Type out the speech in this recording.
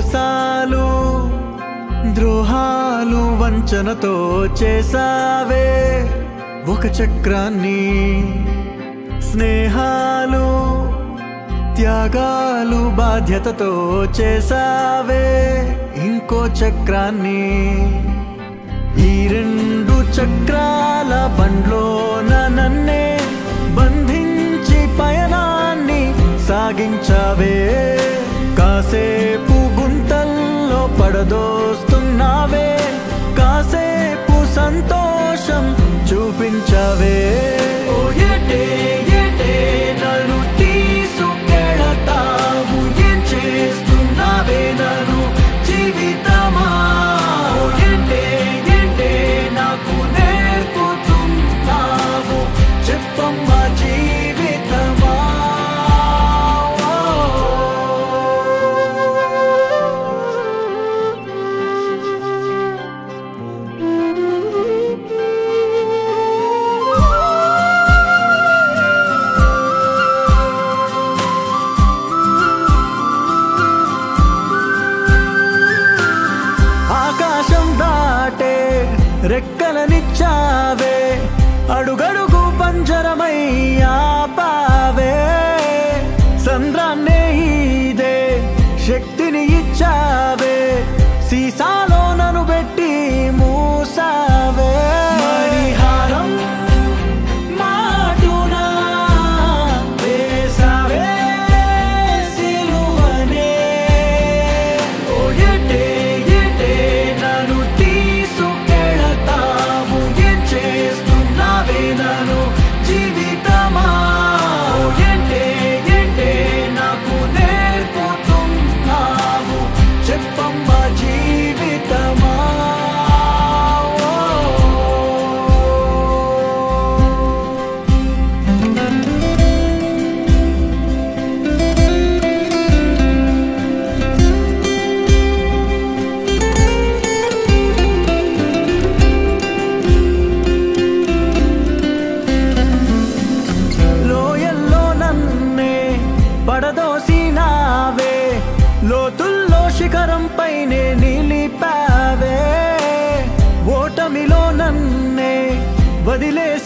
మోసాలు ద్రోహాలు వంచనతో చేసావే ఒక చక్రాన్ని స్నేహాలు త్యాగాలు బాధ్యతతో చేసావే ఇంకో చక్రాన్ని ఈ రెండు చక్రాల బండ్లోన నన్నే బంధించి పయనాన్ని సాగించావే కాసేపు గుంతల్లో పడదోస్తున్నావే కాసేపు సంతోషం చూపించావే ఓ ఏటే ఏటే నన్ను తీసుకెళతావు ఏం చేస్తున్నావే నన్ను జీవితమా ఓ ఏంటే ఏంటే నాకు నేర్పుతున్నావు చెప్పమ్మా జీవితమా ఆకాశం దాటే రెక్కలనిచ్చావే అడుగడుగు పంజరమై ఆపావే సంద్రాన్నే ఇదే శక్తిని ఇచ్చావే సీసాలో నన్ను పెట్టి మూసావే మణిహారం మాటునా వేసావే సిలువనే ఓ ఏటే ఏటే నన్ను తీసుకెళతావు ఏం చేస్తున్నావే నన్ను జీవితమా ఓ ఏంటే ఏంటే నాకు నేర్పుతున్నావు చెప్పమ్మా జీవితమా లోయల్లో నన్నే పడదోసినావే లోతుల్లో శిఖరంపైనే నిలిపావే ఓటమిలో నన్నే వదిలేసి